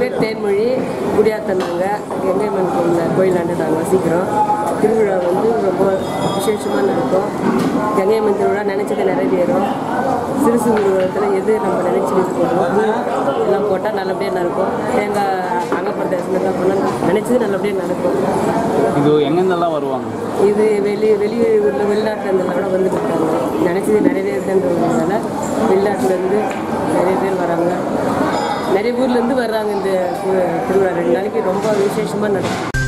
பேர் தேன்மொழி குடியாத்தனாங்க கங்கைமன் கோயில் கோயிலாண்டு நாங்கள் வசிக்கிறோம் திருவிழா வந்து ரொம்ப விசேஷமாக நடக்கும் கங்கையம்மன் திருவிழா நினச்சது நிறைவேறும் சிறுசு திருவிழாத்தில் எது நம்ம நினச்சி இருக்கோமோ எல்லாம் போட்டால் நல்லபடியாக நடக்கும் தேங்காய் அங்கப்பிரதேசமெல்லாம் போனால் நினச்சது நல்லபடியாக நடக்கும் இது எங்கேருந்தெல்லாம் வருவாங்க இது வெளி வெளியூரில் வெளிநாட்டிலேருந்துலாம் கூட வந்துட்டு இருக்காங்க நினச்சது நிறைவேறுதுன்றதுனால வெளிநாட்டிலேருந்து நிறைய பேர் வராங்க நிறைய ஊர்லேருந்து வர்றாங்க இந்த கு- திருவிழா ரெண்டு நாளைக்கு ரொம்ப விசேஷமாக நடக்கும்